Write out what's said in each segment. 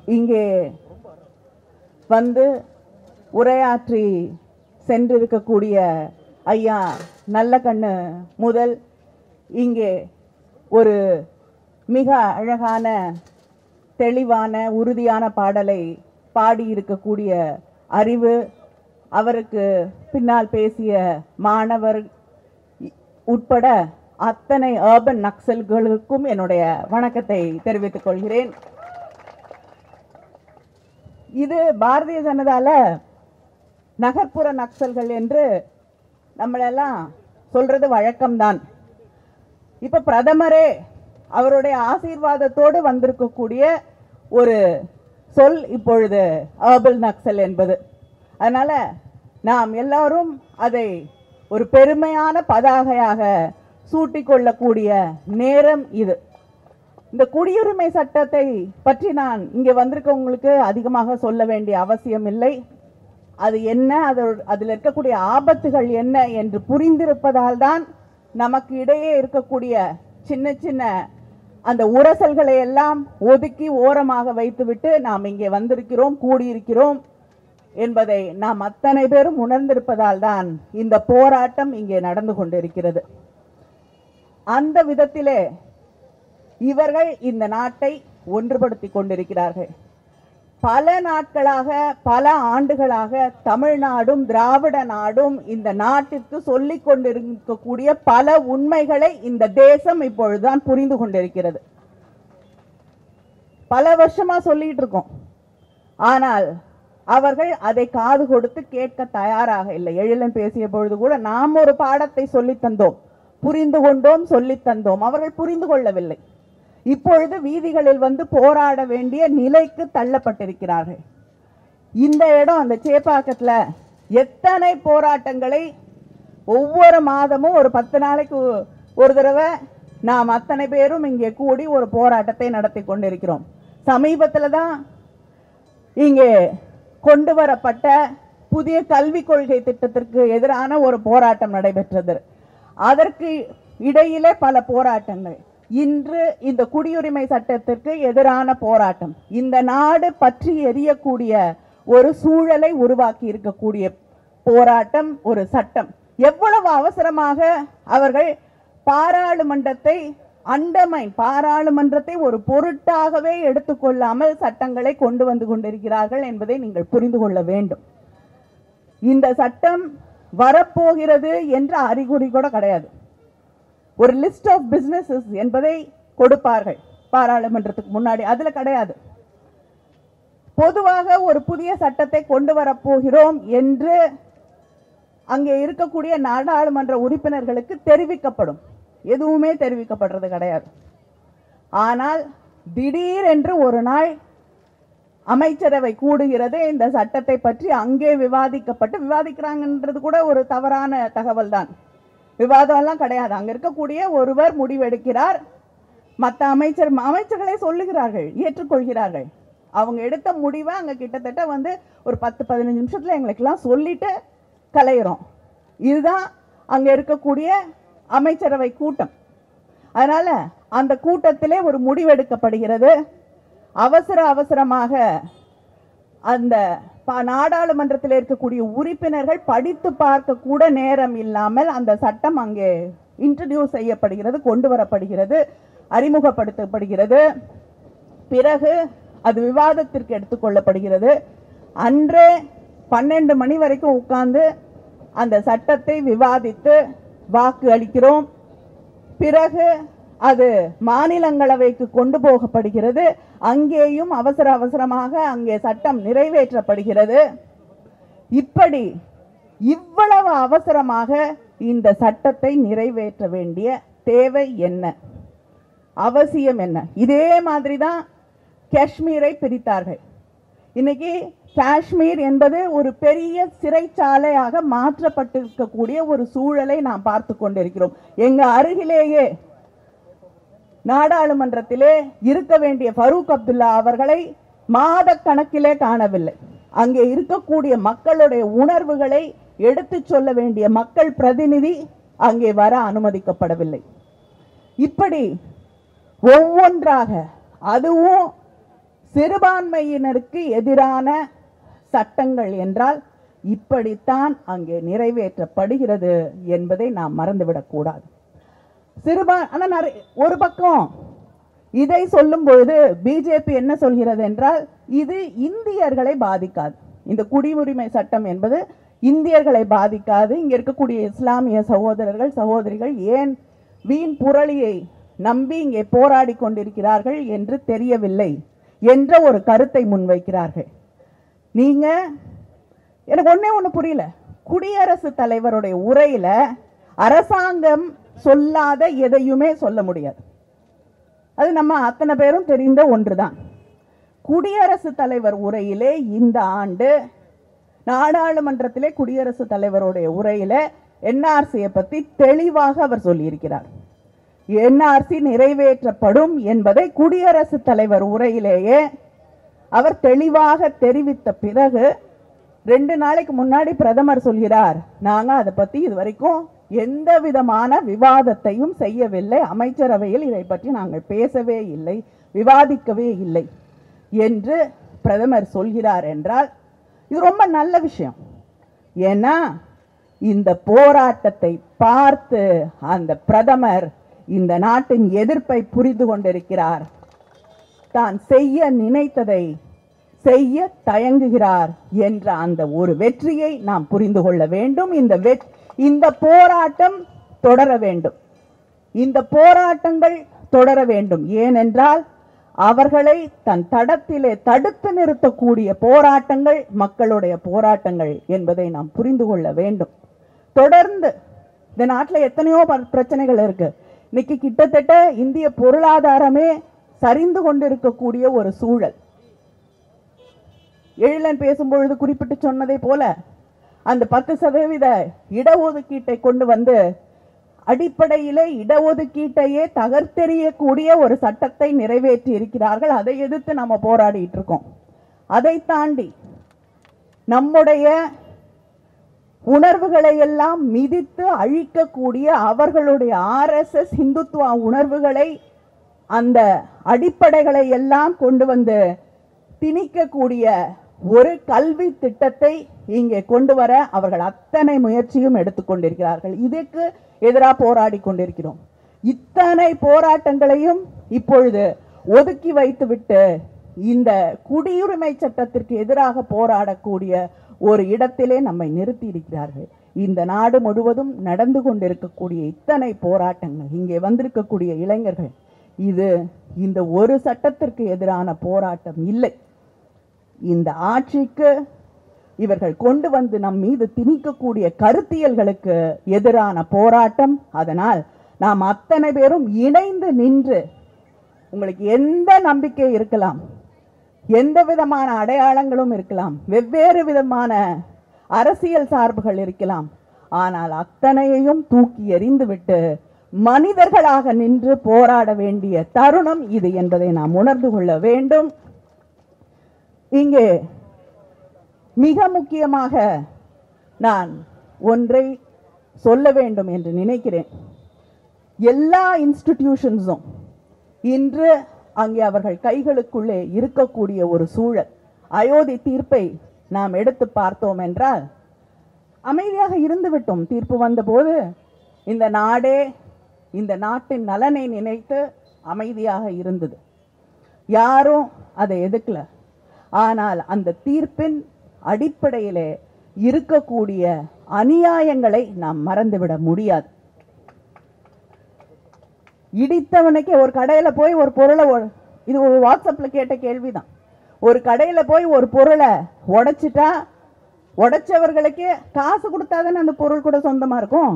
இங்கே வந்து உரையாற்றி சென்றிருக்கக்கூடிய ஐயா நல்ல கண்ணு முதல் இங்கே ஒரு மிக அழகான தெளிவான உறுதியான பாடலை பாடியிருக்கக்கூடிய அறிவு அவருக்கு பின்னால் பேசிய மாணவர் இ- உட்பட அத்தனை அர்பன் நக்சல்களுக்கும் என்னுடைய வணக்கத்தை தெரிவித்துக் கொள்கிறேன் இது பாரதிய ஜனதால நகர்ப்புற நக்சல்கள் என்று நம்மளெல்லாம் சொல்றது வழக்கம்தான் இப்ப பிரதமரே அவருடைய ஆசீர்வாதத்தோடு வந்திருக்கக்கூடிய ஒரு சொல் இப்பொழுது அர்பல் நக்சல் என்பது அதனால நாம் எல்லாரும் அதை ஒரு பெருமையான பதாகையாக சூட்டிக்கொள்ளக்கூடிய நேரம் இது இந்த குடியுரிமை சட்டத்தை பற்றி நான் இங்கே வந்திருக்கவங்களுக்கு அதிகமாக சொல்ல வேண்டிய அவசியம் இல்லை அது என்ன அது அதில் இருக்கக்கூடிய ஆபத்துகள் என்ன என்று புரிந்திருப்பதால் தான் நமக்கு இடையே இருக்கக்கூடிய சின்ன சின்ன அந்த உரசல்களை எல்லாம் ஒதுக்கி ஓரமாக வைத்துவிட்டு நாம் இங்கே வந்திருக்கிறோம் கூடியிருக்கிறோம் என்பதை நாம் அத்தனை பேரும் உணர்ந்திருப்பதால் தான் இந்த போராட்டம் இங்கே நடந்து கொண்டிருக்கிறது அந்த விதத்திலே இவர்கள் இந்த நாட்டை ஒன்றுபடுத்தி கொண்டிருக்கிறார்கள் பல நாட்களாக பல ஆண்டுகளாக தமிழ்நாடும் திராவிட நாடும் இந்த நாட்டிற்கு சொல்லிக் கொண்டிருக்கக்கூடிய பல உண்மைகளை இந்த தேசம் இப்பொழுதுதான் புரிந்து கொண்டிருக்கிறது பல வருஷமா சொல்லிட்டு இருக்கோம் ஆனால் அவர்கள் அதை காது கொடுத்து கேட்க தயாராக இல்லை எழிலன் பேசிய பொழுது கூட நாம் ஒரு பாடத்தை சொல்லித் தந்தோம் புரிந்து கொண்டோம் சொல்லித் தந்தோம் அவர்கள் புரிந்து கொள்ளவில்லை இப்பொழுது வீதிகளில் வந்து போராட வேண்டிய நிலைக்கு தள்ளப்பட்டிருக்கிறார்கள் இந்த இடம் அந்த சேப்பாக்கத்துல எத்தனை போராட்டங்களை ஒவ்வொரு மாதமும் ஒரு பத்து நாளைக்கு ஒ- ஒரு தடவை நாம் அத்தனை பேரும் இங்கே கூடி ஒரு போராட்டத்தை நடத்தி கொண்டிருக்கிறோம் சமீபத்தில் தான் இங்கே கொண்டு வரப்பட்ட புதிய கல்விக் கொள்கை திட்டத்திற்கு எதிரான ஒரு போராட்டம் நடைபெற்றது அதற்கு இடையிலே பல போராட்டங்கள் இன்று இந்த குடியுரிமை சட்டத்திற்கு எதிரான போராட்டம் இந்த நாடு பற்றி எரியக்கூடிய ஒரு சூழலை உருவாக்கி இருக்கக்கூடிய போராட்டம் ஒரு சட்டம் எவ்வளவு அவசரமாக அவர்கள் பாராளுமன்றத்தை அண்டமைன் பாராளுமன்றத்தை ஒரு பொருட்டாகவே எடுத்துக்கொள்ளாமல் சட்டங்களை கொண்டு வந்து கொண்டிருக்கிறார்கள் என்பதை நீங்கள் புரிந்து கொள்ள வேண்டும் இந்த சட்டம் வரப்போகிறது என்ற அறிகுறி கூட கிடையாது ஒரு லிஸ்ட் ஆஃப் பிசினஸஸ் என்பதை கொடுப்பார்கள் பாராளுமன்றத்துக்கு முன்னாடி அதுல கிடையாது பொதுவாக ஒரு புதிய சட்டத்தை கொண்டு வரப்போகிறோம் என்று அங்கே இருக்கக்கூடிய நாடாளுமன்ற உறுப்பினர்களுக்கு தெரிவிக்கப்படும் எதுவுமே தெரிவிக்கப்படுறது கிடையாது ஆனால் திடீரென்று ஒரு நாள் அமைச்சரவை கூடுகிறது இந்த சட்டத்தை பற்றி அங்கே விவாதிக்கப்பட்டு விவாதிக்கிறாங்கன்றது கூட ஒரு தவறான தகவல் தான் விவாதம் எல்லாம் கிடையாது அங்க இருக்கக்கூடிய ஒருவர் முடிவெடுக்கிறார் மற்ற அமைச்சர் அமைச்சர்களே சொல்லுகிறார்கள் ஏற்றுக்கொள்கிறார்கள் அவங்க எடுத்த முடிவை அங்க கிட்டத்தட்ட வந்து ஒரு பத்து பதினஞ்சு நிமிஷத்துல எங்களுக்கெல்லாம் சொல்லிட்டு கலையிறோம் இதுதான் அங்க இருக்கக்கூடிய அமைச்சரவை கூட்டம் அதனால அந்த கூட்டத்திலே ஒரு முடிவெடுக்கப்படுகிறது அவசர அவசரமாக அந்த ப- நாடாளுமன்றத்தில் இருக்கக்கூடிய உறுப்பினர்கள் படித்து பார்க்க கூட நேரம் இல்லாமல் அந்த சட்டம் அங்கே இன்ட்ரடியூஸ் செய்யப்படுகிறது கொண்டு வரப்படுகிறது அறிமுகப்படுத்தப்படுகிறது பிறகு அது விவாதத்திற்கு எடுத்துக்கொள்ளப்படுகிறது அன்றே பன்னெண்டு மணி வரைக்கும் உட்கார்ந்து அந்த சட்டத்தை விவாதித்து வாக்கு அளிக்கிறோம் பிறகு அது மாநிலங்களவைக்கு கொண்டு போகப்படுகிறது அங்கேயும் அவசர அவசரமாக அங்கே சட்டம் நிறைவேற்றப்படுகிறது இப்படி இவ்வளவு அவசரமாக இந்த சட்டத்தை நிறைவேற்ற வேண்டிய தேவை என்ன அவசியம் என்ன இதே மாதிரி தான் காஷ்மீரை பிரித்தார்கள் இன்னைக்கு காஷ்மீர் என்பது ஒரு பெரிய சிறைச்சாலையாக மாற்றப்பட்டிருக்கக்கூடிய ஒரு சூழலை நாம் பார்த்து கொண்டிருக்கிறோம் எங்க அருகிலேயே நாடாளுமன்றத்திலே இருக்க வேண்டிய ஃபரூக் அப்துல்லா அவர்களை மாத கணக்கிலே காணவில்லை அங்கே இருக்கக்கூடிய மக்களுடைய உணர்வுகளை எடுத்துச் சொல்ல வேண்டிய மக்கள் பிரதிநிதி அங்கே வர அனுமதிக்கப்படவில்லை இப்படி ஒவ்வொன்றாக அதுவும் சிறுபான்மையினருக்கு எதிரான சட்டங்கள் என்றால் இப்படித்தான் அங்கே நிறைவேற்றப்படுகிறது என்பதை நாம் மறந்துவிடக்கூடாது சிறுபா ஆனா நிறைய ஒரு பக்கம் இதை சொல்லும் பொழுது பிஜேபி என்ன சொல்கிறது என்றால் இது இந்தியர்களை பாதிக்காது இந்த குடியுரிமை சட்டம் என்பது இந்தியர்களை பாதிக்காது இங்க இருக்கக்கூடிய இஸ்லாமிய சகோதரர்கள் சகோதரிகள் ஏன் வீண் புரளியை நம்பி இங்கே போராடி கொண்டிருக்கிறார்கள் என்று தெரியவில்லை என்ற ஒரு கருத்தை முன்வைக்கிறார்கள் நீங்க எனக்கு ஒண்ணே ஒண்ணு புரியல குடியரசுத் தலைவருடைய உரையில அரசாங்கம் சொல்லாத எதையுமே சொல்ல முடியாது அது நம்ம அத்தனை பேரும் தெரிந்த ஒன்றுதான் குடியரசுத் தலைவர் உரையிலே இந்த ஆண்டு நாடாளுமன்றத்திலே குடியரசுத் தலைவருடைய உரையில என்ஆர்சியை பத்தி தெளிவாக அவர் சொல்லியிருக்கிறார் என்ஆர்சி நிறைவேற்றப்படும் என்பதை குடியரசுத் தலைவர் உரையிலேயே அவர் தெளிவாக தெரிவித்த பிறகு ரெண்டு நாளைக்கு முன்னாடி பிரதமர் சொல்கிறார் நாங்க அதை பத்தி இதுவரைக்கும் எந்த விதமான விவாதத்தையும் செய்யவில்லை அமைச்சரவையில் இதை பற்றி நாங்கள் பேசவே இல்லை விவாதிக்கவே இல்லை என்று பிரதமர் சொல்கிறார் என்றால் இது ரொம்ப நல்ல விஷயம் ஏன்னா இந்த போராட்டத்தை பார்த்து அந்த பிரதமர் இந்த நாட்டின் எதிர்ப்பை புரிந்து கொண்டிருக்கிறார் தான் செய்ய நினைத்ததை செய்ய தயங்குகிறார் என்ற அந்த ஒரு வெற்றியை நாம் புரிந்து கொள்ள வேண்டும் இந்த வெற்- இந்த போராட்டம் தொடர வேண்டும் இந்த போராட்டங்கள் தொடர வேண்டும் ஏனென்றால் அவர்களை தன் தடத்திலே தடுத்து நிறுத்தக்கூடிய போராட்டங்கள் மக்களுடைய போராட்டங்கள் என்பதை நாம் புரிந்து கொள்ள வேண்டும் தொடர்ந்து இந்த நாட்டில் எத்தனையோ ப- பிரச்சனைகள் இருக்கு இன்னைக்கு கிட்டத்தட்ட இந்திய பொருளாதாரமே சரிந்து கொண்டிருக்கக்கூடிய ஒரு சூழல் எழிலன் பேசும்பொழுது குறிப்பிட்டு சொன்னதை போல அந்த பத்து சதவீத இடஒதுக்கீட்டை கொண்டு வந்து அடிப்படையிலே இடஒதுக்கீட்டையே தகர்த்தெறியக்கூடிய ஒரு சட்டத்தை நிறைவேற்றி இருக்கிறார்கள் அதை எதிர்த்து நம்ம போராடிட்டு இருக்கோம் அதை தாண்டி நம்முடைய உணர்வுகளை எல்லாம் மிதித்து அழிக்கக்கூடிய அவர்களுடைய ஆர்எஸ்எஸ் இந்துத்துவ உணர்வுகளை அந்த அடிப்படைகளை எல்லாம் கொண்டு வந்து திணிக்கக்கூடிய ஒரு கல்வி திட்டத்தை இங்கே கொண்டு வர அவர்கள் அத்தனை முயற்சியும் எடுத்துக்கொண்டிருக்கிறார்கள் இதுக்கு எதிராக போராடி கொண்டிருக்கிறோம் இத்தனை போராட்டங்களையும் இப்பொழுது ஒதுக்கி வைத்துவிட்டு இந்த குடியுரிமை சட்டத்திற்கு எதிராக போராடக்கூடிய ஒரு இடத்திலே நம்மை நிறுத்தி இருக்கிறார்கள் இந்த நாடு முழுவதும் நடந்து கொண்டிருக்கக்கூடிய இத்தனை போராட்டங்கள் இங்கே வந்திருக்கக்கூடிய இளைஞர்கள் இது இந்த ஒரு சட்டத்திற்கு எதிரான போராட்டம் இல்லை இந்த ஆட்சிக்கு இவர்கள் கொண்டு வந்து நம் மீது திணிக்கக்கூடிய கருத்தியல்களுக்கு எதிரான போராட்டம் அதனால் நாம் அத்தனை பேரும் இணைந்து நின்று உங்களுக்கு எந்த நம்பிக்கை இருக்கலாம் எந்த விதமான அடையாளங்களும் இருக்கலாம் வெவ்வேறு விதமான அரசியல் சார்புகள் இருக்கலாம் ஆனால் அத்தனையையும் தூக்கி எறிந்துவிட்டு மனிதர்களாக நின்று போராட வேண்டிய தருணம் இது என்பதை நாம் உணர்ந்து கொள்ள வேண்டும் இங்கே மிக முக்கியமாக நான் ஒன்றை சொல்ல வேண்டும் என்று நினைக்கிறேன் எல்லா இன்ஸ்டிடியூஷன்ஸும் இன்று அங்கே அவர்கள் கைகளுக்குள்ளே இருக்கக்கூடிய ஒரு சூழல் அயோத்தி தீர்ப்பை நாம் எடுத்து பார்த்தோம் என்றால் அமைதியாக இருந்து விட்டோம் தீர்ப்பு வந்தபோது இந்த நாடே இந்த நாட்டின் நலனை நினைத்து அமைதியாக இருந்தது யாரும் அதை எதுக்கல ஆனால் அந்த தீர்ப்பின் அடிப்படையிலே இருக்கக்கூடிய அநியாயங்களை நாம் மறந்துவிட முடியாது இடித்தவனுக்கு ஒரு கடையில போய் ஒரு பொருளை ஒ- இது ஒரு வாட்ஸ்அப்ல கேட்ட கேள்விதான் ஒரு கடையில போய் ஒரு பொருளை உடைச்சிட்டா உடைச்சவர்களுக்கு காசு கொடுத்தாதானே அந்த பொருள் கூட சொந்தமா இருக்கும்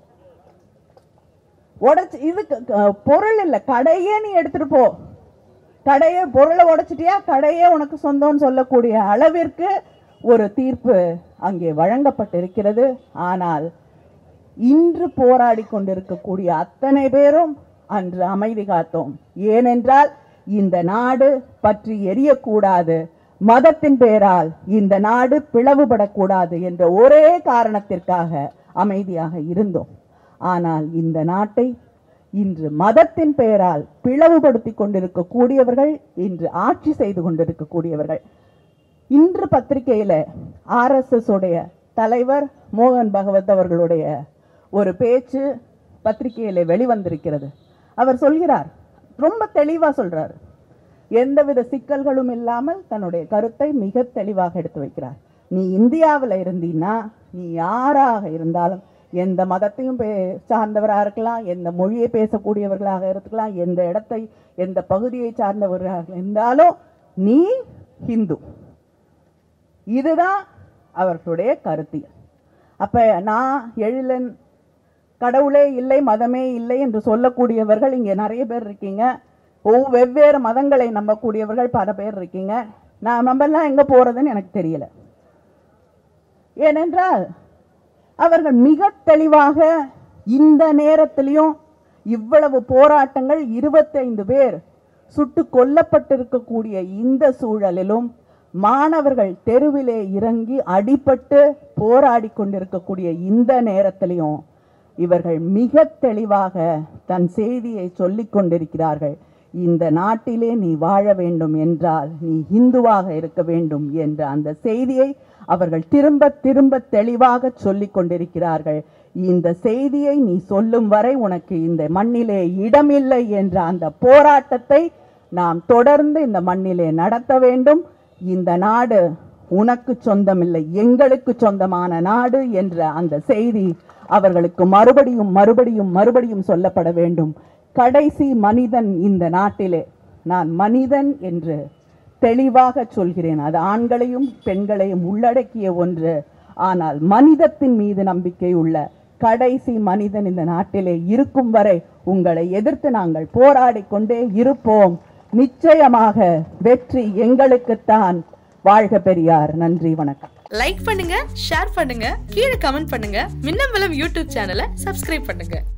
உடைச்சு இது க- க- பொருள் இல்ல கடையே நீ எடுத்துட்டு போ கடையே பொருளை உடைச்சிட்டியா கடையே உனக்கு சொந்தம்னு சொல்லக்கூடிய அளவிற்கு ஒரு தீர்ப்பு அங்கே வழங்கப்பட்டிருக்கிறது ஆனால் இன்று போராடி கொண்டிருக்கக்கூடிய அத்தனை பேரும் அன்று அமைதி காத்தோம் ஏனென்றால் இந்த நாடு பற்றி எரியக்கூடாது மதத்தின் பெயரால் இந்த நாடு பிளவுபடக்கூடாது என்ற ஒரே காரணத்திற்காக அமைதியாக இருந்தோம் ஆனால் இந்த நாட்டை இன்று மதத்தின் பெயரால் பிளவுபடுத்தி கொண்டிருக்கக்கூடியவர்கள் இன்று ஆட்சி செய்து கொண்டிருக்கக்கூடியவர்கள் இன்று பத்திரிகையில ஆர்எஸ்எஸ் உடைய தலைவர் மோகன் பகவத் அவர்களுடைய ஒரு பேச்சு பத்திரிகையில வெளிவந்திருக்கிறது அவர் சொல்கிறார் ரொம்ப தெளிவா சொல்றார் எந்தவித சிக்கல்களும் இல்லாமல் தன்னுடைய கருத்தை மிக தெளிவாக எடுத்து வைக்கிறார் நீ இந்தியாவில் இருந்தீன்னா நீ யாராக இருந்தாலும் எந்த மதத்தையும் பே சார்ந்தவராக இருக்கலாம் எந்த மொழியை பேசக்கூடியவர்களாக இருக்கலாம் எந்த இடத்தை எந்த பகுதியை சார்ந்தவர்களாக இருந்தாலும் நீ ஹிந்து இதுதான் அவர்களுடைய கருத்தியல் அப்ப நான் எழிலன் கடவுளே இல்லை மதமே இல்லை என்று சொல்லக்கூடியவர்கள் இங்கே நிறைய பேர் இருக்கீங்க ஒவ்வொரு வெவ்வேறு மதங்களை நம்பக்கூடியவர்கள் பல பேர் இருக்கீங்க நான் நம்பெல்லாம் எங்க போறதுன்னு எனக்கு தெரியல ஏனென்றால் அவர்கள் மிக தெளிவாக இந்த நேரத்திலையும் இவ்வளவு போராட்டங்கள் இருபத்தைந்து பேர் சுட்டு கொல்லப்பட்டிருக்கக்கூடிய இந்த சூழலிலும் மாணவர்கள் தெருவிலே இறங்கி அடிபட்டு போராடி கொண்டிருக்கக்கூடிய இந்த நேரத்திலையும் இவர்கள் மிக தெளிவாக தன் செய்தியை சொல்லிக் கொண்டிருக்கிறார்கள் இந்த நாட்டிலே நீ வாழ வேண்டும் என்றால் நீ இந்துவாக இருக்க வேண்டும் என்ற அந்த செய்தியை அவர்கள் திரும்ப திரும்ப தெளிவாக சொல்லிக் கொண்டிருக்கிறார்கள் இந்த செய்தியை நீ சொல்லும் வரை உனக்கு இந்த மண்ணிலே இடமில்லை என்ற அந்த போராட்டத்தை நாம் தொடர்ந்து இந்த மண்ணிலே நடத்த வேண்டும் இந்த நாடு உனக்கு சொந்தமில்லை எங்களுக்கு சொந்தமான நாடு என்ற அந்த செய்தி அவர்களுக்கு மறுபடியும் மறுபடியும் மறுபடியும் சொல்லப்பட வேண்டும் கடைசி மனிதன் இந்த நாட்டிலே நான் மனிதன் என்று தெளிவாக சொல்கிறேன் அது ஆண்களையும் பெண்களையும் உள்ளடக்கிய ஒன்று ஆனால் மனிதத்தின் மீது நம்பிக்கை உள்ள கடைசி மனிதன் இந்த நாட்டிலே இருக்கும் வரை உங்களை எதிர்த்து நாங்கள் போராடிக் கொண்டே இருப்போம் நிச்சயமாக வெற்றி எங்களுக்குத்தான் வாழ்க பெரியார் நன்றி வணக்கம் லைக் பண்ணுங்க ஷேர் பண்ணுங்க கீழே கமெண்ட் பண்ணுங்க மின்னம்பலம் யூடியூப் சேனலை சப்ஸ்கிரைப் பண்ணுங்க